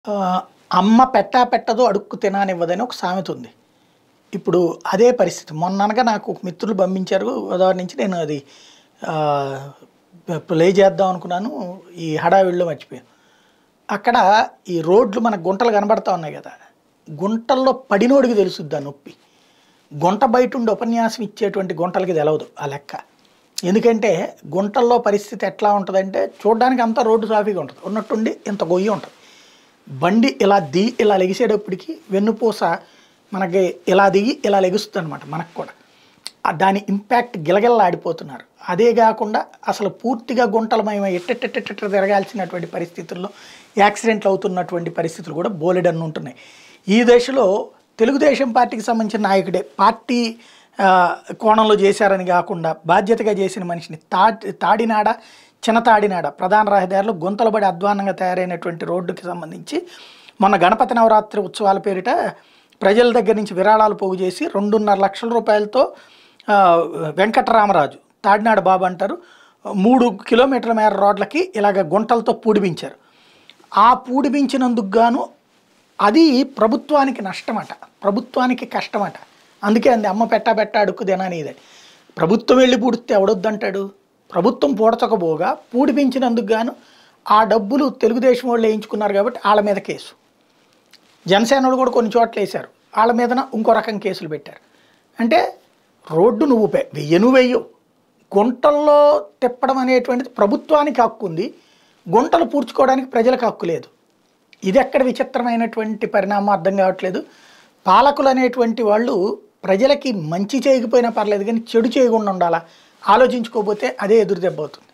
ఆ, అమ్మ పెట్టా పెట్టదో అడుక్కు తినానివ్వదని ఒక సామెత ఉంది ఇప్పుడు అదే పరిస్థితి మొన్ననగా నాకు ఒక మిత్రులు పంపించారు గోదావరి నుంచి నేను అది ఆ, ప్లే చేద్దాం అనుకున్నాను ఈ హడావిడిలో మర్చిపోయాను అక్కడ ఈ రోడ్లు మన గుంటలు కనబడతా ఉన్నాయి కదా గుంటల్లో పడినోడికి తెలుసుద్ది ఆ నొప్పి గుంట బయట ఉండి ఉపన్యాసం ఇచ్చేటువంటి గుంటలకి తెలవదు ఆ లెక్క ఎందుకంటే గుంటల్లో పరిస్థితి ఎట్లా ఉంటుందంటే చూడడానికి అంతా రోడ్డు సాఫీగా ఉంటుంది ఉన్నట్టుండి ఇంత గొయ్యి ఉంటుంది బండి ఇలా దిగి ఇలా లెగిసేటప్పటికి వెన్నుపూస మనకి ఇలా దిగి ఇలా లెగుస్తుంది అనమాట మనకు కూడా ఆ దాని ఇంపాక్ట్ గిలగిల్లాడిపోతున్నారు అదే కాకుండా అసలు పూర్తిగా గుంటలమయం ఎట్టెట్టెట్టెట్ట తిరగాల్సినటువంటి పరిస్థితుల్లో యాక్సిడెంట్లు అవుతున్నటువంటి పరిస్థితులు కూడా బోలెడన్ని ఉంటున్నాయి ఈ దశలో తెలుగుదేశం పార్టీకి సంబంధించిన నాయకుడే పార్టీ ఆ, కోణంలో చేశారని కాకుండా బాధ్యతగా చేసిన మనిషిని తాడి తాడినాడ చిన్న తాడినాడ ప్రధాన రహదారిలో గుంతలబడి అధ్వానంగా తయారైనటువంటి రోడ్డుకి సంబంధించి మొన్న గణపతి నవరాత్రి ఉత్సవాల పేరిట ప్రజల దగ్గర నుంచి విరాళాలు పోగు చేసి రెండున్నర లక్షల రూపాయలతో ఆ, వెంకటరామరాజు తాడినాడ బాబు అంటారు మూడు కిలోమీటర్ల మేర రోడ్లకి ఇలాగ గుంటలతో పూడిపించారు ఆ పూడిపించినందుకు గాను అది ప్రభుత్వానికి నష్టమట ప్రభుత్వానికి కష్టమట అందుకే అంది అమ్మ పెట్టా పెట్టా అడుక్కు తిననేది ప్రభుత్వం వెళ్ళి పూడితే ఎవడొద్దంటాడు ప్రభుత్వం పూడచకపోగా పూడిపించినందుకు గాను ఆ డబ్బులు తెలుగుదేశం వాళ్ళు వేయించుకున్నారు కాబట్టి వాళ్ళ మీద కేసు జనసేన వాళ్ళు కూడా కొన్ని చోట్ల వేశారు వాళ్ళ మీదన ఇంకో రకం కేసులు పెట్టారు అంటే రోడ్డు నువ్వు పె- వెయ్యను వెయ్యవు గుంటల్లో తిప్పడం అనేటువంటిది ప్రభుత్వానికి హక్కు ఉంది గుంటలు పూడ్చుకోవడానికి ప్రజలకు హక్కు లేదు ఇది ఎక్కడ విచిత్రమైనటువంటి పరిణామం అర్థం కావట్లేదు పాలకులు అనేటువంటి వాళ్ళు ప్రజలకి మంచి చేయకపోయినా పర్లేదు కానీ చెడు చేయకుండా ఉండాలా ఆలోచించుకోకపోతే అదే ఎదురు దెబ్బ అవుతుంది